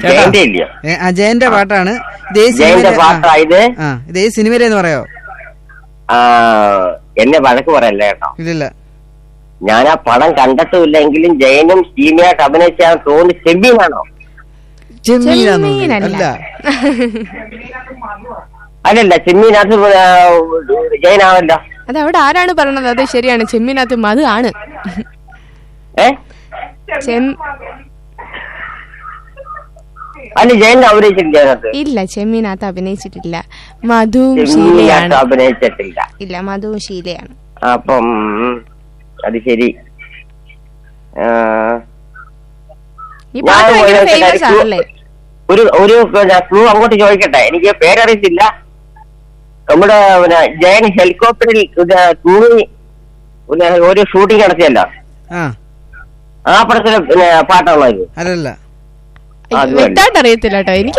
ജയന്റെ ഇല്ലയോ ഏ, അജയന്റെ പാട്ടാണ് ഇതേ ജയന്റെ സിനിമയിലെ പാട്ടാ ആ, ഇത് ആ ഇതേ സിനിമയിലെന്ന് പറയോ ആ, എന്നെ വഴക്ക് പറയല്ലേ കേട്ടോ ഇല്ലില്ല ഞാൻ ആ പടം കണ്ടിട്ടുമില്ലെങ്കിലും ജയനും സീനിയായിട്ട് അഭിനയിച്ചാൽ തോന്നി ചെമ്മീനാണോ ചെമ്മീനാന്ന് ചെമ്മീനല്ല. അല്ല അല്ലല്ല ചെമ്മീനകത്ത് ജയനാവല്ലോ അത് അവിടെ ആരാണ് പറഞ്ഞത് അത് ശരിയാണ് ചെമ്മീനകത്ത് മധു ആണ് ഏ ചെം അല്ല ജയൻ അഭിനയിച്ചിട്ടില്ല അതിനകത്ത് ഇല്ല ചെമ്മീനകത്ത് അഭിനയിച്ചിട്ടില്ല മധുവും ചെമ്മീനകത്ത് ഷീലയാണ് അഭിനയിച്ചിട്ടില്ല ഇല്ല മധുവും ഷീലയാണ് അപ്പം അത് ശരി ആ, ഈ ഞാൻ പാട്ട് ഭയങ്കര ഒരു ഫേമസ് കാര്യം- ആണല്ലേ ഒരു ഒരു ക്ലൂ അങ്ങോട്ട് ചോദിക്കട്ടെ എനിക്ക് പേരറിയത്തില്ല നമ്മുടെ പിന്നെ ജയൻ ഹെലികോപ്റ്ററിൽ ഇത് തൂങ്ങി പിന്നെ ഒരു ഷൂട്ടിംഗ് നടത്തിയല്ലോ ആ ആ പടത്തിലെ പിന്നെ പാട്ടാണോ ഇത് അല്ലല്ല അതുമല്ല. വ്യക്തമായിട്ട് അറിയത്തില്ല കേട്ടോ എനിക്ക്